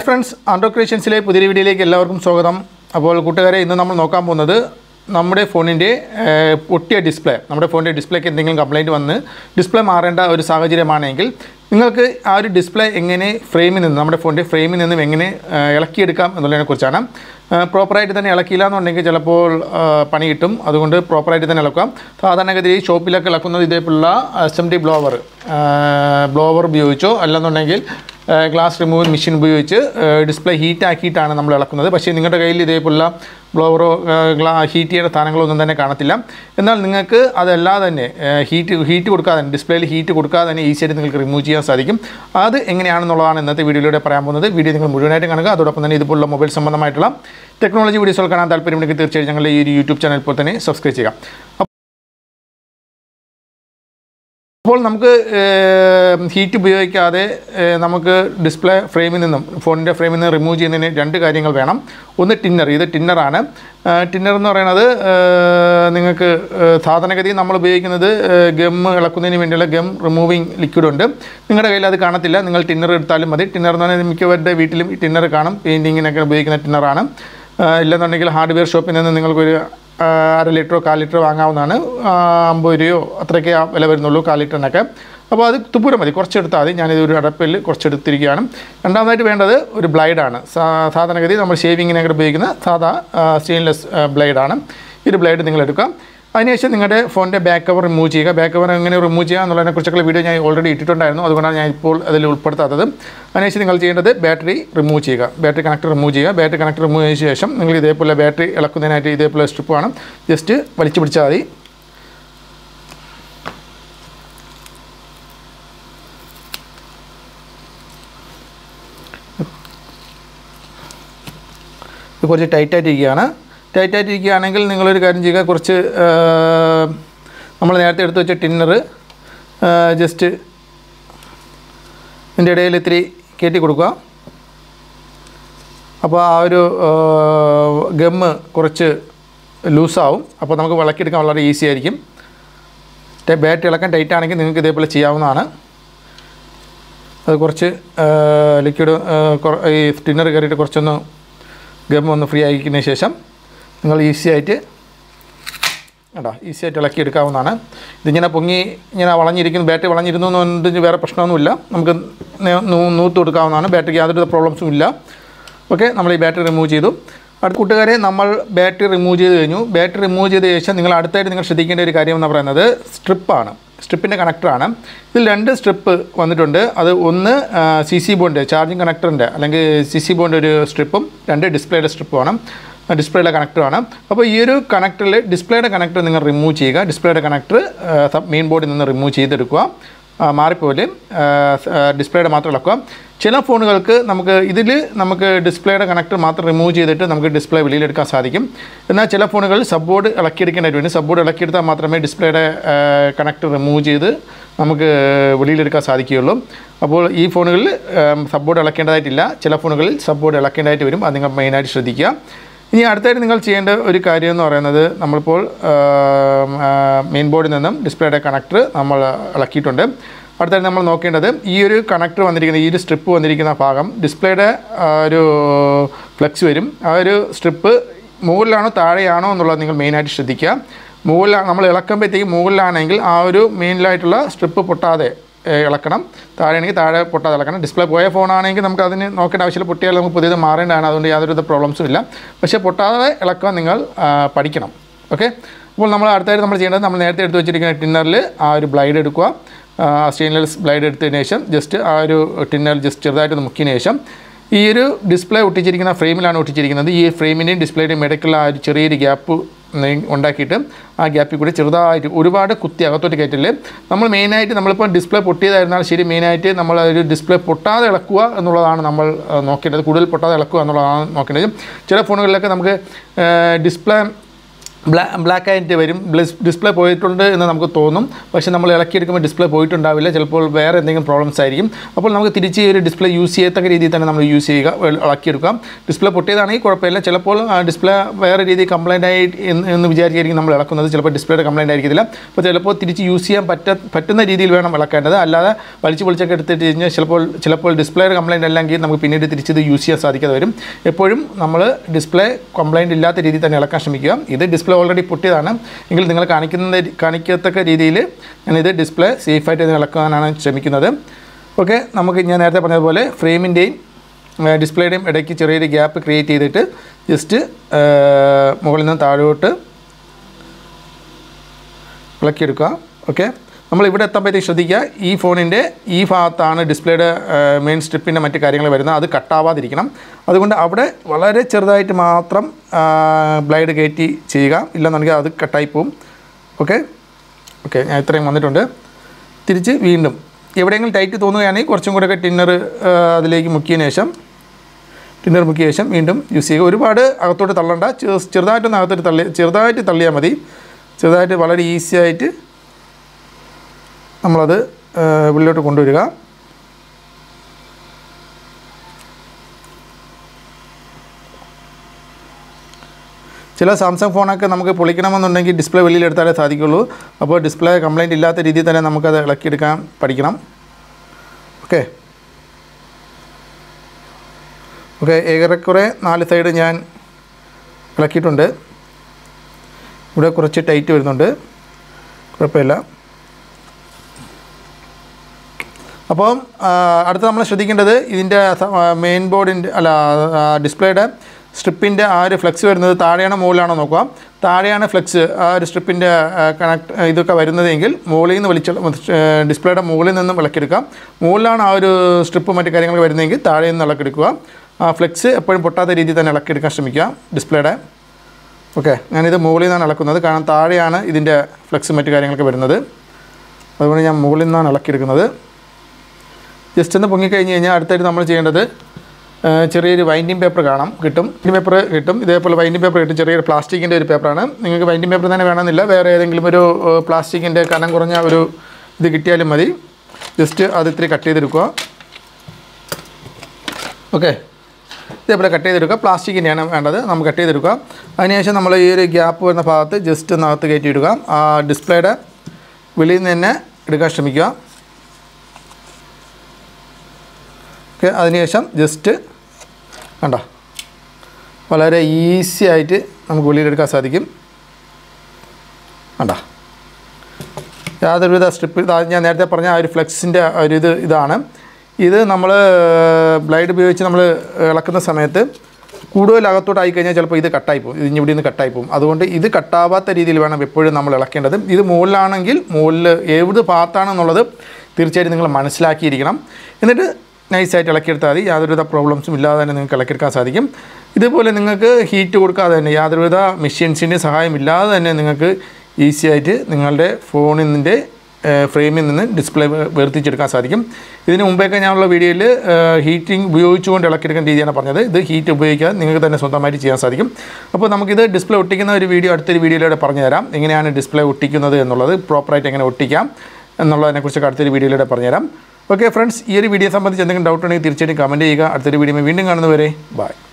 friends ആൻഡ്രോ ക്രിയേഷൻസിലെ പുതിയ വീഡിയോയിലേക്ക് എല്ലാവർക്കും സ്വാഗതം അപ്പോൾ കൂട്ടുകാരെ ഇന്ന് നമ്മൾ നോക്കാൻ പോകുന്നത് നമ്മുടെ ഫോണിൻ്റെ ഏഹ്, പൊട്ടിയ ഡിസ്പ്ലേ നമ്മുടെ ഫോണിൻ്റെ ഡിസ്പ്ലേക്ക് എന്തെങ്കിലും കംപ്ലൈൻറ്റ് വന്ന് ഡിസ്പ്ലേ മാറേണ്ട ഒരു സാഹചര്യമാണെങ്കിൽ നിങ്ങൾക്ക് ആ ഒരു ഡിസ്പ്ലേ എങ്ങനെ ഫ്രെയിമിൽ നിന്ന് നമ്മുടെ ഫോണിൻ്റെ ഫ്രെയിമിൽ നിന്നും എങ്ങനെ ഏഹ്, ഇളക്കിയെടുക്കാം എന്നുള്ളതിനെ കുറിച്ചാണ് പ്രോപ്പറായിട്ട് തന്നെ ഇളക്കിയില്ല എന്നുണ്ടെങ്കിൽ ചിലപ്പോൾ ഏഹ്, പണി കിട്ടും അതുകൊണ്ട് പ്രോപ്പറായിട്ട് തന്നെ ഇളക്കാം സാധാരണഗതിയിൽ ഷോപ്പിലൊക്കെ ഇളക്കുന്നത് ഇതേപോലുള്ള S M D blower blower ഉപയോഗിച്ചോ അല്ലെന്നുണ്ടെങ്കിൽ ഗ്ലാസ് റിമൂവൽ മെഷീൻ ഉപയോഗിച്ച് ഡിസ്പ്ലേ ഹീറ്റ് ആക്കിയിട്ടാണ് നമ്മൾ ഇളക്കുന്നത് പക്ഷേ നിങ്ങളുടെ കയ്യിൽ ഇതേപോലുള്ള ബ്ലോവറോ ഗ്ലാ ഹീറ്റ് ചെയ്യുന്ന സാധനങ്ങളോ ഒന്നും തന്നെ കാണത്തില്ല എന്നാൽ നിങ്ങൾക്ക് അതല്ലാതെ തന്നെ ഹീറ്റ് ഹീറ്റ് കൊടുക്കാതെ തന്നെ ഡിസ്പ്ലേയിൽ ഹീറ്റ് കൊടുക്കാതെ തന്നെ ഈസിയായിട്ട് നിങ്ങൾക്ക് റിമൂവ് ചെയ്യാൻ സാധിക്കും അത് എങ്ങനെയാണെന്നുള്ളതാണ് ഇന്നത്തെ വീഡിയോയിലൂടെ പറയാൻ പോകുന്നത് വീഡിയോ നിങ്ങൾ മുഴുവനായിട്ട് കാണുക അതോടൊപ്പം തന്നെ ഇതുപോലുള്ള മൊബൈൽ സംബന്ധമായിട്ടുള്ള ടെക്നോളജി വീഡിയോസുകൾ കാണാൻ താല്പര്യമുണ്ടെങ്കിൽ തീർച്ചയായും ഞങ്ങളുടെ ഈ ഒരു യൂട്യൂബ് ചാനൽ ഇപ്പോൾ തന്നെ സബ്സ്ക്രൈബ് ചെയ്യാം അപ്പോൾ നമുക്ക് ഹീറ്റ് ഉപയോഗിക്കാതെ ഏഹ്, നമുക്ക് ഡിസ്പ്ലേ ഫ്രെയിമിൽ നിന്നും ഫോണിൻ്റെ ഫ്രെയിമിൽ നിന്ന് റിമൂവ് ചെയ്യുന്നതിന് രണ്ട് കാര്യങ്ങൾ വേണം ഒന്ന് ടിന്നർ ഇത് ടിന്നറാണ് ടിന്നർ എന്ന് പറയുന്നത് ഏഹ്, നിങ്ങൾക്ക് ഏഹ്, സാധാരണഗതിയിൽ നമ്മൾ ഉപയോഗിക്കുന്നത് ഗം ഇളക്കുന്നതിന് വേണ്ടിയുള്ള ഗം റിമൂവിങ് ലിക്വിഡ് ഉണ്ട് നിങ്ങളുടെ കയ്യിൽ അത് കാണത്തില്ല നിങ്ങൾ ടിന്നർ എടുത്താലും മതി ടിന്നർ എന്ന് പറഞ്ഞാൽ മിക്കവരുടെ വീട്ടിലും ഈ ടിന്നർ കാണും പെയിൻറ്റിങ്ങിനൊക്കെ ഉപയോഗിക്കുന്ന ടിന്നറാണ് ഇല്ലെന്നുണ്ടെങ്കിൽ ഹാർഡ്വെയർ ഷോപ്പിൽ നിന്ന് നിങ്ങൾക്കൊരു ആ, അര ലിറ്ററോ കാൽ ലിറ്ററോ വാങ്ങാവുന്നതാണ് ആ, അമ്പത് രൂപയോ അത്രയൊക്കെ ആ വില വരുന്നുള്ളൂ കാൽ ലിറ്ററിനൊക്കെ അപ്പോൾ അത് തുപ്പൂരം മതി കുറച്ചെടുത്താൽ മതി ഞാനിത് ഒരു അടപ്പിൽ കുറച്ചെടുത്തിരിക്കുകയാണ് രണ്ടാമതായിട്ട് വേണ്ടത് ഒരു ബ്ലൈഡാണ് സാധാരണഗതി നമ്മൾ ഷേവിങ്ങിനൊക്കെ ഉപയോഗിക്കുന്ന സാധാ സ്റ്റെയിൻലെസ് ബ്ലേഡാണ് ഈ ഒരു ബ്ലേഡ് നിങ്ങൾ എടുക്കാം അതിനുശേഷം നിങ്ങളുടെ ഫോണിൻ്റെ ബാക്ക് കവർ റിമൂവ് ചെയ്യുക ബാക്ക് കവർ എങ്ങനെ റിമൂവ് ചെയ്യുക എന്നുള്ളതിനെ കുറിച്ചൊക്കെ വീഡിയോ ഞാൻ ഓൾറെഡി ഇട്ടിട്ടുണ്ടായിരുന്നു അതുകൊണ്ടാണ് ഞാൻ ഇപ്പോൾ അതിൽ ഉൾപ്പെടുത്താത്തത് അതിനുശേഷം നിങ്ങൾ ചെയ്യേണ്ടത് ബാറ്ററി റിമൂവ് ചെയ്യുക ബാറ്ററി കണക്ടർ റിമൂവ് ചെയ്യുക ബാറ്ററി കണക്ടർ റിമൂവ് ചെയ്ത ശേഷം നിങ്ങൾ ഇതേപോലെ ബാറ്ററി ഇളക്കുന്നതിനായിട്ട് ഇതേപോലെ സ്ട്രിപ്പ് വേണം ജസ്റ്റ് വലിച്ചു പിടിച്ചാൽ മതി ഇത് കുറച്ച് ടൈറ്റായിട്ടിരിക്കുകയാണ് ടൈറ്റായിട്ടിരിക്കുകയാണെങ്കിൽ നിങ്ങളൊരു കാര്യം ചെയ്യുക കുറച്ച് നമ്മൾ നേരത്തെ എടുത്ത് വെച്ച ടിന്നർ ജസ്റ്റ് ഇതിൻ്റെ ഇടയിൽ ഇത്തിരി കയറ്റി കൊടുക്കുക അപ്പോൾ ആ ഒരു ഗമ്മ് കുറച്ച് ലൂസാവും അപ്പോൾ നമുക്ക് വിളക്കിയെടുക്കാൻ വളരെ ഈസി ആയിരിക്കും ബാറ്റ് ഇളക്കാൻ ടൈറ്റ് ആണെങ്കിൽ നിങ്ങൾക്ക് ഇതേപോലെ ചെയ്യാവുന്നതാണ് അത് കുറച്ച് ലിക്വിഡ് ഈ ടിന്നർ കയറിയിട്ട് കുറച്ചൊന്ന് ഗം ഒന്ന് ഫ്രീ ആക്കിയതിന് ശേഷം നിങ്ങൾ ഈസി ആയിട്ട് കേട്ടോ ഈസി ആയിട്ട് ഇളക്കി എടുക്കാവുന്നതാണ് ഇതിങ്ങനെ പൊങ്ങി ഇങ്ങനെ വളഞ്ഞിരിക്കുന്നു ബാറ്ററി വളഞ്ഞിരുന്നു എന്നുണ്ടെങ്കിൽ വേറെ പ്രശ്നമൊന്നുമില്ല നമുക്ക് നേ- നൂ- നൂത്ത് കൊടുക്കാവുന്നതാണ് ബാറ്ററിക്ക് യാതൊരു പ്രോബ്ലംസും ഇല്ല ഓക്കെ നമ്മൾ ഈ ബാറ്ററി റിമൂവ് ചെയ്തു അടുത്ത കൂട്ടുകാരെ നമ്മൾ ബാറ്ററി റിമൂവ് ചെയ്ത് കഴിഞ്ഞു ബാറ്ററി റിമൂവ് ചെയ്ത ശേഷം നിങ്ങൾ അടുത്തായിട്ട് നിങ്ങൾ ശ്രദ്ധിക്കേണ്ട ഒരു കാര്യം എന്ന് പറയുന്നത് സ്ട്രിപ്പാണ് സ്ട്രിപ്പിൻ്റെ കണക്ടറാണ് ഇതിൽ രണ്ട് സ്ട്രിപ്പ് വന്നിട്ടുണ്ട് അത് ഒന്ന് സി സി ബോണ്ട് ചാർജിങ് കണക്ടറിൻ്റെ അല്ലെങ്കിൽ സി സി ബോണ്ട് ഒരു സ്ട്രിപ്പും രണ്ട് ഡിസ്പ്ലേയുടെ സ്ട്രിപ്പുമാണ് ഡിസ്പ്ലേയുടെ കണക്ടറാണ് അപ്പോൾ ഈ ഒരു കണക്ടറിൽ ഡിസ്പ്ലേയുടെ കണക്ടർ നിങ്ങൾ റിമൂവ് ചെയ്യുക ഡിസ്പ്ലേയുടെ കണക്ടർ മെയിൻ ബോർഡിൽ നിന്ന് റിമൂവ് ചെയ്തെടുക്കുക ആ, മാറിപ്പോലെ ഡിസ്പ്ലേയുടെ മാത്രം ഇളക്കുക ചില ഫോണുകൾക്ക് നമുക്ക് ഇതിൽ നമുക്ക് ഡിസ്പ്ലേയുടെ കണക്ടർ മാത്രം റിമൂവ് ചെയ്തിട്ട് നമുക്ക് ഡിസ്പ്ലേ വെളിയിലെടുക്കാൻ സാധിക്കും എന്നാൽ ചില ഫോണുകളിൽ സബ് ബോർഡ് ഇളക്കിയെടുക്കേണ്ടതായിട്ട് വേണ്ടി സബ് ബോർഡ് ഇളക്കിയെടുത്താൽ മാത്രമേ ഡിസ്പ്ലേയുടെ കണക്ടർ റിമൂവ് ചെയ്ത് നമുക്ക് വെളിയിലെടുക്കാൻ സാധിക്കുകയുള്ളൂ അപ്പോൾ ഈ ഫോണുകളിൽ സബ് ബോർഡ് ഇളക്കേണ്ടതായിട്ടില്ല ചില ഫോണുകളിൽ സബ് ബോർഡ് ഇളക്കേണ്ടതായിട്ട് വരും അത് നിങ്ങൾ മെയിനായിട്ട് ശ്രദ്ധിക്കുക ഇനി അടുത്തായിട്ട് നിങ്ങൾ ചെയ്യേണ്ട ഒരു കാര്യം എന്ന് പറയുന്നത് നമ്മളിപ്പോൾ മെയിൻ ബോർഡിൽ നിന്നും ഡിസ്പ്ലേയുടെ കണക്ടർ നമ്മൾ ഇളക്കിയിട്ടുണ്ട് അടുത്തായിട്ട് നമ്മൾ നോക്കേണ്ടത് ഈ ഒരു കണക്ടർ വന്നിരിക്കുന്ന ഈ ഒരു സ്ട്രിപ്പ് വന്നിരിക്കുന്ന ഭാഗം ഡിസ്പ്ലേയുടെ ആ, ഒരു ഫ്ലെക്സ് വരും ആ ഒരു സ്ട്രിപ്പ് മുകളിലാണോ താഴെയാണോ എന്നുള്ളത് നിങ്ങൾ മെയിനായിട്ട് ശ്രദ്ധിക്കുക മുകളിലാണ് നമ്മൾ ഇളക്കുമ്പോഴത്തേക്കും മുകളിലാണെങ്കിൽ ആ ഒരു മെയിനിലായിട്ടുള്ള സ്ട്രിപ്പ് പൊട്ടാതെ ഏ, ഇളക്കണം താഴെയാണെങ്കിൽ താഴെ പൊട്ടാതെ ഇളക്കണം ഡിസ്പ്ലേ പോയ ഫോണാണെങ്കിൽ നമുക്ക് അതിന് നോക്കേണ്ട ആവശ്യമില്ല പൊട്ടിയാൽ നമുക്ക് പുതിയത് മാറേണ്ടതാണ് അതുകൊണ്ട് യാതൊരു പ്രോബ്ലംസും ഇല്ല പക്ഷേ പൊട്ടാതെ ഇളക്കാൻ നിങ്ങൾ ആ, പഠിക്കണം ഓക്കെ അപ്പോൾ നമ്മൾ അടുത്തായിട്ട് നമ്മൾ ചെയ്യേണ്ടത് നമ്മൾ നേരത്തെ എടുത്ത് വെച്ചിരിക്കുന്ന ടിന്നറിൽ ആ ഒരു ബ്ലൈഡ് എടുക്കുക സ്റ്റെയിൻലെസ് ബ്ലൈഡ് എടുത്തതിന് ശേഷം ജസ്റ്റ് ആ ഒരു ടിന്നർ ജസ്റ്റ് ചെറുതായിട്ടൊന്ന് മുക്കിയതിന് ശേഷം ഈ ഒരു ഡിസ്പ്ലേ ഒട്ടിച്ചിരിക്കുന്ന ഫ്രെയിമിലാണ് ഒട്ടിച്ചിരിക്കുന്നത് ഈ ഫ്രെയിമിൻ്റെയും ഡിസ്പ്ലേയുടെയും ഇടയ്ക്കുള്ള ആ ഒരു ചെറിയൊരു ഗ്യാപ്പ് ഉണ്ടാക്കിയിട്ട് ആ ഗ്യാപ്പിൽ കൂടി ചെറുതായിട്ട് ഒരുപാട് കുത്തി അകത്തോട്ട് കയറ്റില്ല നമ്മൾ മെയിനായിട്ട് നമ്മളിപ്പോൾ ഡിസ്പ്ലേ പൊട്ടിയതായിരുന്നാൽ ശരി മെയിനായിട്ട് നമ്മൾ ഒരു ഡിസ്പ്ലേ പൊട്ടാതെ ഇളക്കുക എന്നുള്ളതാണ് നമ്മൾ ആ, നോക്കേണ്ടത് കൂടുതൽ പൊട്ടാതെ ഇളക്കുക എന്നുള്ളതാണ് നോക്കേണ്ടത് ചില ഫോണുകളിലൊക്കെ നമുക്ക് ഡിസ്പ്ലേ ബ്ലാ ബ്ലാക്ക് ആയിട്ട് വരും ഡിസ്പ്ലേ പോയിട്ടുണ്ട് എന്ന് നമുക്ക് തോന്നും പക്ഷേ നമ്മൾ ഇളക്കിയെടുക്കുമ്പോൾ ഡിസ്പ്ലേ പോയിട്ടുണ്ടാവില്ല ചിലപ്പോൾ വേറെ എന്തെങ്കിലും പ്രോബ്ലംസ് ആയിരിക്കും അപ്പോൾ നമുക്ക് തിരിച്ച് ഈ ഒരു ഡിസ്പ്ലേ യൂസ് ചെയ്യത്തക്ക രീതിയിൽ തന്നെ നമ്മൾ യൂസ് ചെയ്യുക ഇള- ഇളക്കിയെടുക്കാം ഡിസ്പ്ലേ പൊട്ടിയതാണെങ്കിൽ കുഴപ്പമില്ല ചിലപ്പോൾ ഡിസ്പ്ലേ വേറെ രീതിയിൽ കംപ്ലൈൻ്റ് ആയി എന്ന് എന്ന് വിചാരിച്ചായിരിക്കും നമ്മൾ ഇളക്കുന്നത് ചിലപ്പോൾ ഡിസ്പ്ലേയുടെ കംപ്ലൈൻ്റ് ആയിരിക്കത്തില്ല അപ്പോൾ ചിലപ്പോൾ തിരിച്ച് യൂസ് ചെയ്യാൻ പറ്റ പറ്റുന്ന രീതിയിൽ വേണം ഇളക്കേണ്ടത് അല്ലാതെ വലിച്ചു പൊളിച്ചൊക്കെ എടുത്തിട്ട് കഴിഞ്ഞാൽ ചിലപ്പോൾ ചിലപ്പോൾ ഡിസ്പ്ലേയുടെ കംപ്ലൈൻറ്റ് അല്ലെങ്കിൽ നമുക്ക് പിന്നീട് തിരിച്ചത് യൂസ് ചെയ്യാൻ സാധിക്കാതെ വരും എപ്പോഴും നമ്മൾ ഡിസ്പ്ലേ കംപ്ലൈൻറ്റ് ഇല്ലാത്ത രീതിയിൽ തന്നെ ഇളക്കാൻ ശ്രമിക്കുക ഇത് ഡിസ്പ്ലേ ഓൾറെഡി പൊട്ടിയതാണ് എങ്കിൽ നിങ്ങൾ കാണിക്കുന്ന കാണിക്കത്തക്ക രീതിയിൽ ഞാനിത് ഡിസ്പ്ലേ സേഫായിട്ട് ഇത് ഇളക്കാനാണ് ശ്രമിക്കുന്നത് ഓക്കെ നമുക്ക് ഞാൻ നേരത്തെ പറഞ്ഞതുപോലെ ഫ്രെയിമിൻ്റെയും ഡിസ്പ്ലേയുടെയും ഇടയ്ക്ക് ചെറിയൊരു ഗ്യാപ്പ് ക്രിയേറ്റ് ചെയ്തിട്ട് ജസ്റ്റ് മുകളിൽ നിന്ന് താഴോട്ട് ഇളക്കിയെടുക്കുക ഓക്കെ നമ്മൾ ഇവിടെ എത്തുമ്പോഴത്തേക്ക് ശ്രദ്ധിക്കുക ഈ ഫോണിൻ്റെ ഈ ഭാഗത്താണ് ഡിസ്പ്ലേയുടെ മെയിൻ സ്ട്രിപ്പിൻ്റെ മറ്റ് കാര്യങ്ങൾ വരുന്നത് അത് കട്ടാവാതിരിക്കണം അതുകൊണ്ട് അവിടെ വളരെ ചെറുതായിട്ട് മാത്രം ബ്ലൈഡ് കയറ്റി ചെയ്യുക ഇല്ലെന്നുണ്ടെങ്കിൽ അത് കട്ടായി പോവും ഓക്കെ ഓക്കെ ഞാൻ ഇത്രയും വന്നിട്ടുണ്ട് തിരിച്ച് വീണ്ടും എവിടെയെങ്കിലും ടൈറ്റ് തോന്നുകയാണെങ്കിൽ കുറച്ചും കൂടെയൊക്കെ ടിന്നർ അതിലേക്ക് മുക്കിയതിന് ശേഷം ടിന്നർ മുക്കിയ ശേഷം വീണ്ടും യൂസ് ചെയ്യുക ഒരുപാട് അകത്തോട്ട് തള്ളണ്ട ചെ- ചെറുതായിട്ടൊന്ന് അകത്തോട്ട് തള്ളി ചെറുതായിട്ട് തള്ളിയാൽ മതി ചെറുതായിട്ട് വളരെ ഈസി ആയിട്ട് നമ്മളത് ആ, ഉള്ളിലോട്ട് കൊണ്ടുവരിക ചില സാംസങ് ഫോണൊക്കെ നമുക്ക് പൊളിക്കണമെന്നുണ്ടെങ്കിൽ ഡിസ്പ്ലേ വെളിയിലെടുത്താലേ സാധിക്കുള്ളൂ അപ്പോൾ ഡിസ്പ്ലേ കംപ്ലൈൻറ്റ് ഇല്ലാത്ത രീതിയിൽ തന്നെ നമുക്കത് ഇളക്കിയെടുക്കാൻ പഠിക്കണം ഓക്കെ ഓക്കെ ഏറെക്കുറെ നാല് സൈഡ് ഞാൻ ഇളക്കിയിട്ടുണ്ട് ഇവിടെ കുറച്ച് ടൈറ്റ് വരുന്നുണ്ട് കുഴപ്പമില്ല അപ്പം ആ, അടുത്ത നമ്മൾ ശ്രദ്ധിക്കേണ്ടത് ഇതിൻ്റെ മെയിൻ ബോർഡിൻ്റെ അല്ല ഡിസ്പ്ലേയുടെ സ്ട്രിപ്പിൻ്റെ ആ ഒരു ഫ്ലെക്സ് വരുന്നത് താഴെയാണോ മുകളിലാണോ നോക്കുക താഴെയാണ് ഫ്ലെക്സ് ആ ഒരു സ്ട്രിപ്പിൻ്റെ കണക്ട് ഇതൊക്കെ വരുന്നതെങ്കിൽ മുകളിൽ നിന്ന് വലിച്ച ഡിസ്പ്ലേയുടെ മുകളിൽ നിന്നും വിളക്കെടുക്കാം മുകളിലാണ് ആ ഒരു സ്ട്രിപ്പ് മറ്റു കാര്യങ്ങൾ വരുന്നതെങ്കിൽ താഴെ നിന്ന് ഇളക്കെടുക്കുക ആ ഫ്ലെക്സ് എപ്പോഴും പൊട്ടാത്ത രീതിയിൽ തന്നെ ഇളക്കിയെടുക്കാൻ ശ്രമിക്കുക ഡിസ്പ്ലേയുടെ ഓക്കെ ഞാനിത് മുകളിൽ നിന്നാണ് ഇളക്കുന്നത് കാരണം താഴെയാണ് ഇതിൻ്റെ ഫ്ലെക്സ് മറ്റു കാര്യങ്ങളൊക്കെ വരുന്നത് അതുകൊണ്ട് ഞാൻ മുകളിൽ നിന്നാണ് ഇളക്കിയെടുക്കുന്നത് ജസ്റ്റ് ഒന്ന് പൊങ്ങിക്കഴിഞ്ഞ് കഴിഞ്ഞാൽ അടുത്തായിട്ട് നമ്മൾ ചെയ്യേണ്ടത് ആ, ചെറിയൊരു വൈൻഡിങ് പേപ്പർ കാണാം കിട്ടും വൈൻഡിങ് പേപ്പർ കിട്ടും ഇതേപോലെ വൈൻഡിങ് പേപ്പർ കിട്ടും ചെറിയൊരു പ്ലാസ്റ്റിക്കിൻ്റെ ഒരു പേപ്പറാണ് നിങ്ങൾക്ക് വൈൻഡിങ് പേപ്പർ തന്നെ വേണമെന്നില്ല വേറെ ഏതെങ്കിലും ഒരു പ്ലാസ്റ്റിക്കിൻ്റെ കനം കുറഞ്ഞ ഒരു ഇത് കിട്ടിയാലും മതി ജസ്റ്റ് അത് ഇത്തിരി കട്ട് ചെയ്തെടുക്കുക ഓക്കെ ഇതേപോലെ കട്ട് ചെയ്തെടുക്കുക പ്ലാസ്റ്റിക്കിൻ്റെയാണ് വേണ്ടത് നമുക്ക് കട്ട് ചെയ്തെടുക്കുക അതിനുശേഷം നമ്മൾ ഈ ഒരു ഗ്യാപ്പ് വരുന്ന ഭാഗത്ത് ജസ്റ്റ് ഒന്ന് അകത്ത് കയറ്റി ഇടുക ആ ഡിസ്പ്ലേയുടെ വെളിയിൽ നിന്ന് തന്നെ എടുക്കാൻ ശ്രമിക്കുക ഓക്കെ അതിനുശേഷം ജസ്റ്റ് കണ്ടോ വളരെ ഈസി ആയിട്ട് നമുക്ക് വെളിയിലെടുക്കാൻ സാധിക്കും കണ്ടോ യാതൊരുവിധ സ്ട്രിപ്പ് ഞാൻ നേരത്തെ പറഞ്ഞ ആ ഒരു ഫ്ലെക്സിൻ്റെ ഒരു ഇത് ഇതാണ് ഇത് നമ്മൾ ബ്ലൈഡ് ഉപയോഗിച്ച് നമ്മൾ ഇളക്കുന്ന സമയത്ത് കൂടുതൽ അകത്തോട്ടായി കഴിഞ്ഞാൽ ചിലപ്പോൾ ഇത് കട്ടായി പോകും ഇതിന് ഇവിടെ നിന്ന് കട്ടായി പോകും അതുകൊണ്ട് ഇത് കട്ടാവാത്ത രീതിയിൽ വേണം എപ്പോഴും നമ്മൾ ഇളക്കേണ്ടത് ഇത് മുകളിലാണെങ്കിൽ മുകളിൽ ഏത് ഭാഗത്താണെന്നുള്ളത് തീർച്ചയായിട്ടും നിങ്ങൾ മനസ്സിലാക്കിയിരിക്കണം എന്നിട്ട് നൈസായിട്ട് ഇളക്കിയെടുത്താൽ മതി യാതൊരുവിധ പ്രോബ്ലംസും ഇല്ലാതെ തന്നെ നിങ്ങൾക്ക് ഇളക്കിയെടുക്കാൻ സാധിക്കും ഇതുപോലെ നിങ്ങൾക്ക് ഹീറ്റ് കൊടുക്കാതെ തന്നെ യാതൊരുവിധ മെഷീൻസിൻ്റെ സഹായം ഇല്ലാതെ തന്നെ നിങ്ങൾക്ക് ഈസി ആയിട്ട് നിങ്ങളുടെ ഫോണിൻ്റെ ഫ്രെയിമിൽ നിന്ന് ഡിസ്പ്ലേ വേർതിരിച്ചെടുക്കാൻ സാധിക്കും ഇതിന് മുമ്പേയൊക്കെ ഞാനുള്ള വീഡിയോയിൽ ഹീറ്റിംഗ് ഉപയോഗിച്ചുകൊണ്ട് ഇളക്കിയെടുക്കുന്ന രീതിയാണ് പറഞ്ഞത് ഇത് ഹീറ്റ് ഉപയോഗിക്കാതെ നിങ്ങൾക്ക് തന്നെ സ്വന്തമായിട്ട് ചെയ്യാൻ സാധിക്കും അപ്പോൾ നമുക്കിത് ഡിസ്പ്ലേ ഒട്ടിക്കുന്ന ഒരു വീഡിയോ അടുത്തൊരു വീഡിയോയിലൂടെ പറഞ്ഞു തരാം എങ്ങനെയാണ് ഡിസ്പ്ലേ ഒട്ടിക്കുന്നത് എന്നുള്ളത് പ്രോപ്പറായിട്ട് എങ്ങനെ ഒട്ടിക്കാം എന്നുള്ളതിനെക്കുറിച്ചൊക്കെ അടുത്തൊരു വീഡിയോയിലൂടെ പറഞ്ഞുതരാം ഓക്കെ ഫ്രണ്ട്സ് ഈ ഒരു വീഡിയോ സംബന്ധിച്ച് എന്തെങ്കിലും ഡൗട്ട് ഉണ്ടെങ്കിൽ തീർച്ചയായിട്ടും കമൻറ്റ് ചെയ്യുക അടുത്തൊരു വീഡിയോ വീണ്ടും കാണുന്നവരെ ബൈ